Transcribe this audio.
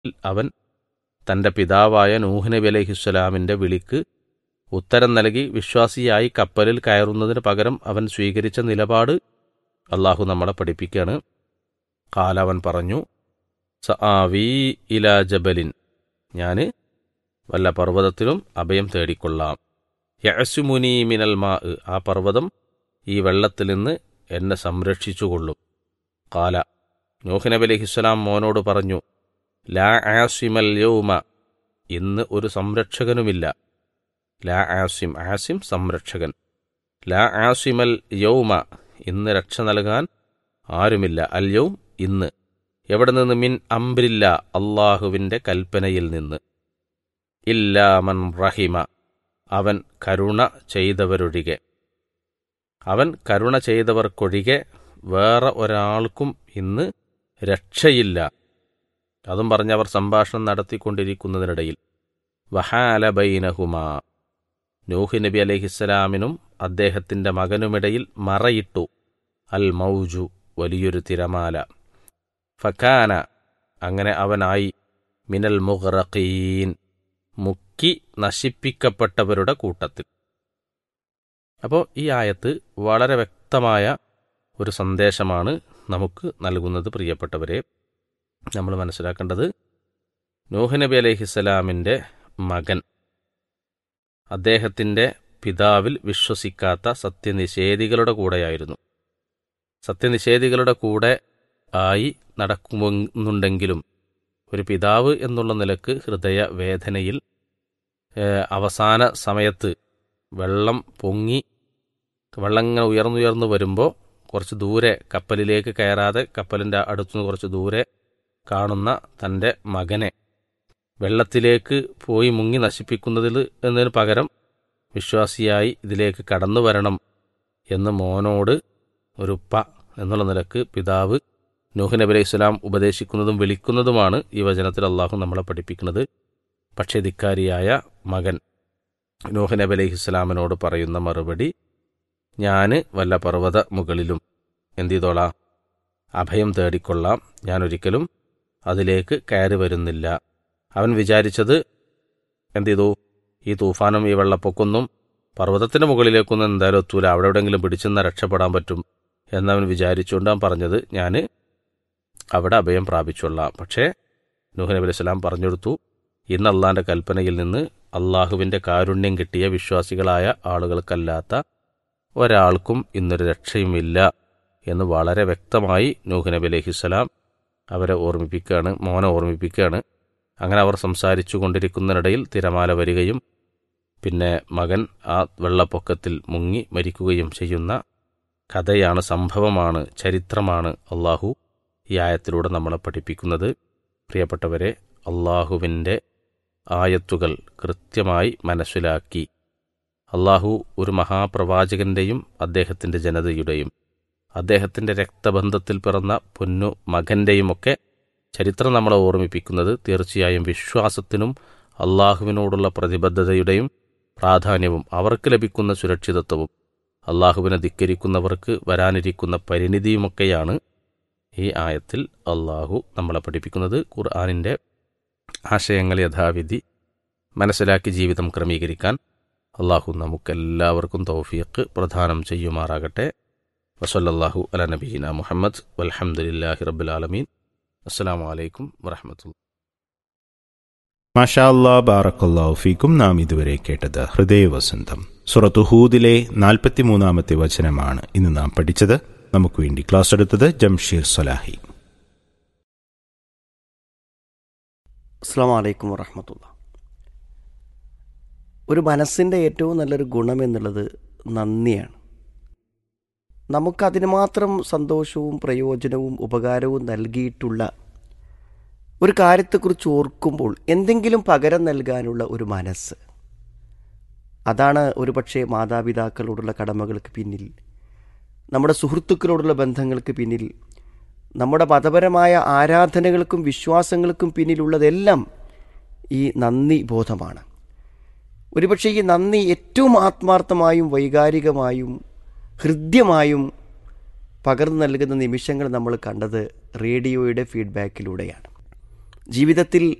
അവൻ തന്റെ പിതാവായ നൂഹ് നബി അലൈഹിസ്സലാമിന്റെ വിളിക്ക് ഉത്തരം നൽകി വിശ്വാസിയായി കപ്പലിൽ കയറുന്നതിന് പകരം അവൻ സ്വീകരിച്ച നിലപാട് അള്ളാഹു നമ്മളെ പഠിപ്പിക്കുകയാണ് കാലവൻ പറഞ്ഞു സആവി ഇലാ ജബലിൻ ഞാൻ വല്ല പർവ്വതത്തിലും അഭയം തേടിക്കൊള്ളാം യഅസുമുനി മിനൽ മാ ആ പർവ്വതം ഈ വെള്ളത്തിൽ നിന്ന് എന്നെ സംരക്ഷിച്ചുകൊള്ളും കാല നൂഹ് നബി അലൈഹിസ്സലാം മോനോട് പറഞ്ഞു ലാ ആസിമൽ യൗമ ഇന്ന് ഒരു സംരക്ഷകനുമില്ല ലാ ആസിം ആസിം സംരക്ഷകൻ ലാ ആസിമൽ യൗമ ഇന്ന് രക്ഷ നൽകാൻ ആരുമില്ല അൽ യൗം ഇന്ന് എവിടെ നിന്ന് മിൻ അംബ്രില്ല അള്ളാഹുവിന്റെ കൽപ്പനയിൽ നിന്ന് ഇല്ലാമൻ റഹിമ അവൻ കരുണ ചെയ്തവരൊഴികെ അവൻ കരുണ ചെയ്തവർക്കൊഴികെ വേറെ ഒരാൾക്കും ഇന്ന് രക്ഷയില്ല അതും പറഞ്ഞ് അവർ സംഭാഷണം നടത്തിക്കൊണ്ടിരിക്കുന്നതിനിടയിൽ വഹാല ബൈനഹുമാ നൂഹ് നബി അലഹിസ്സലാമിനും അദ്ദേഹത്തിന്റെ മകനുമിടയിൽ മറയിട്ടു അൽ മൗജു വലിയൊരു തിരമാല ഫക്കാന അങ്ങനെ അവനായി മിനൽ മുഹറഖീൻ മുക്കി നശിപ്പിക്കപ്പെട്ടവരുടെ കൂട്ടത്തിൽ അപ്പോൾ ഈ ആയത്ത് വളരെ വ്യക്തമായ ഒരു സന്ദേശമാണ് നമുക്ക് നൽകുന്നത് പ്രിയപ്പെട്ടവരെ നമ്മൾ മനസ്സിലാക്കേണ്ടത് നൂഹ് നബി അലൈഹിസ്സലാമിൻ്റെ മകൻ അദ്ദേഹത്തിൻ്റെ പിതാവിൽ വിശ്വസിക്കാത്ത സത്യനിഷേധികളുടെ കൂടെയായിരുന്നു സത്യനിഷേധികളുടെ കൂടെ ആയി നടക്കുന്നുണ്ടെങ്കിലും ഒരു പിതാവ് എന്നുള്ള നിലക്ക് ഹൃദയ വേദനയിൽ അവസാന സമയത്ത് വെള്ളം പൊങ്ങി വെള്ളം ഇങ്ങനെ ഉയർന്നുയർന്നു വരുമ്പോൾ കുറച്ച് ദൂരെ കപ്പലിലേക്ക് കയറാതെ കപ്പലിൻ്റെ അടുത്തുനിന്ന് കുറച്ച് ദൂരെ കാണുന്ന തൻ്റെ മകനെ വെള്ളത്തിലേക്ക് പോയി മുങ്ങി നശിപ്പിക്കുന്നതിൽ എന്നതിന് പകരം വിശ്വാസിയായി ഇതിലേക്ക് കടന്നു വരണം എന്ന് മോനോട് ഒരു ഉപ്പ എന്നുള്ള നിലക്ക് പിതാവ് നൂഹ് നബി അലൈഹി സ്വലാം ഉപദേശിക്കുന്നതും വിളിക്കുന്നതുമാണ് ഈ വചനത്തിൽ അള്ളാഹു നമ്മളെ പഠിപ്പിക്കുന്നത് പക്ഷേ ധിക്കാരിയായ മകൻ നൂഹ് നബി അലൈഹി സ്വലാമിനോട് പറയുന്ന മറുപടി ഞാൻ വല്ല പർവ്വത മുകളിലും എന്ത് ചെയ്തോളാം അഭയം തേടിക്കൊള്ളാം ഞാനൊരിക്കലും അതിലേക്ക് കയറി വരുന്നില്ല അവൻ വിചാരിച്ചത് എന്ത് ചെയ്തു ഈ തൂഫാനും ഈ വെള്ളപ്പൊക്കൊന്നും പർവ്വതത്തിന് മുകളിലേക്കൊന്നും എന്തായാലും എത്തൂല അവിടെ എവിടെയെങ്കിലും പിടിച്ചെന്നാൽ രക്ഷപ്പെടാൻ പറ്റും എന്നവൻ വിചാരിച്ചുകൊണ്ട് അവൻ പറഞ്ഞത് ഞാൻ അവിടെ അഭയം പ്രാപിച്ചൊള്ളാം പക്ഷേ നൂഹ് നബി അലൈഹി സ്വലാം പറഞ്ഞെടുത്തു ഇന്ന് അള്ളാന്റെ കൽപ്പനയിൽ നിന്ന് അള്ളാഹുവിന്റെ കാരുണ്യം കിട്ടിയ വിശ്വാസികളായ ആളുകൾക്കല്ലാത്ത ഒരാൾക്കും ഇന്നൊരു രക്ഷയുമില്ല എന്ന് വളരെ വ്യക്തമായി നൂഹ് നബി അലൈഹിസ്സലാം അവരെ ഓർമ്മിപ്പിക്കുകയാണ് മോനെ ഓർമ്മിപ്പിക്കുകയാണ് അങ്ങനെ അവർ സംസാരിച്ചു കൊണ്ടിരിക്കുന്നതിനിടയിൽ തിരമാല വരികയും പിന്നെ മകൻ ആ വെള്ളപ്പൊക്കത്തിൽ മുങ്ങി മരിക്കുകയും ചെയ്യുന്ന കഥയാണ് സംഭവമാണ് ചരിത്രമാണ് അള്ളാഹു ഈ ആയത്തിലൂടെ നമ്മളെ പഠിപ്പിക്കുന്നത് പ്രിയപ്പെട്ടവരെ അള്ളാഹുവിൻ്റെ ആയത്തുകൾ കൃത്യമായി മനസ്സിലാക്കി അള്ളാഹു ഒരു മഹാപ്രവാചകന്റെയും അദ്ദേഹത്തിൻ്റെ ജനതയുടെയും അദ്ദേഹത്തിൻ്റെ രക്തബന്ധത്തിൽ പിറന്ന പൊന്നു മകന്റെയുമൊക്കെ ചരിത്രം നമ്മളെ ഓർമ്മിപ്പിക്കുന്നത് തീർച്ചയായും വിശ്വാസത്തിനും അള്ളാഹുവിനോടുള്ള പ്രതിബദ്ധതയുടെയും പ്രാധാന്യവും അവർക്ക് ലഭിക്കുന്ന സുരക്ഷിതത്വവും അള്ളാഹുവിനെ ധിക്കരിക്കുന്നവർക്ക് വരാനിരിക്കുന്ന പരിണിതിയുമൊക്കെയാണ് ഈ ആയത്തിൽ അള്ളാഹു നമ്മളെ പഠിപ്പിക്കുന്നത് ഖുർആാനിൻ്റെ ആശയങ്ങൾ യഥാവിധി മനസ്സിലാക്കി ജീവിതം ക്രമീകരിക്കാൻ അള്ളാഹു നമുക്കെല്ലാവർക്കും തൗഫീഖ് പ്രദാനം ചെയ്യുമാറാകട്ടെ വസല്ലാഹു അല നബീന മുഹമ്മദ് വലഹമുല്ലാഹി റബ്ബുലാലമീൻ അസ്സാം വലൈക്കും വറഹമത്തുള്ള മാഷാ അല്ലാ ബാറക്കല്ലാഹു ഫീക്കും നാം ഇതുവരെ കേട്ടത് ഹൃദയവസന്തം സുറത്തു ഹൂദിലെ നാൽപ്പത്തിമൂന്നാമത്തെ വചനമാണ് ഇന്ന് നാം പഠിച്ചത് നമുക്ക് വേണ്ടി ക്ലാസ് എടുത്തത് ജംഷീർ സലാഹി അസ്സാം വലൈക്കും വറഹമത്തുള്ള ഒരു മനസ്സിൻ്റെ ഏറ്റവും നല്ലൊരു ഗുണം എന്നുള്ളത് നന്ദിയാണ് നമുക്കതിന് മാത്രം സന്തോഷവും പ്രയോജനവും ഉപകാരവും നൽകിയിട്ടുള്ള ഒരു കാര്യത്തെക്കുറിച്ച് ഓർക്കുമ്പോൾ എന്തെങ്കിലും പകരം നൽകാനുള്ള ഒരു മനസ്സ് അതാണ് ഒരുപക്ഷെ മാതാപിതാക്കളോടുള്ള കടമകൾക്ക് പിന്നിൽ നമ്മുടെ സുഹൃത്തുക്കളോടുള്ള ബന്ധങ്ങൾക്ക് പിന്നിൽ നമ്മുടെ മതപരമായ ആരാധനകൾക്കും വിശ്വാസങ്ങൾക്കും പിന്നിലുള്ളതെല്ലാം ഈ നന്ദി ബോധമാണ് ഒരുപക്ഷെ ഈ നന്ദി ഏറ്റവും ആത്മാർത്ഥമായും വൈകാരികമായും ഹൃദ്യമായും പകർന്നു നൽകുന്ന നിമിഷങ്ങൾ നമ്മൾ കണ്ടത് റേഡിയോയുടെ ഫീഡ്ബാക്കിലൂടെയാണ് ജീവിതത്തിൽ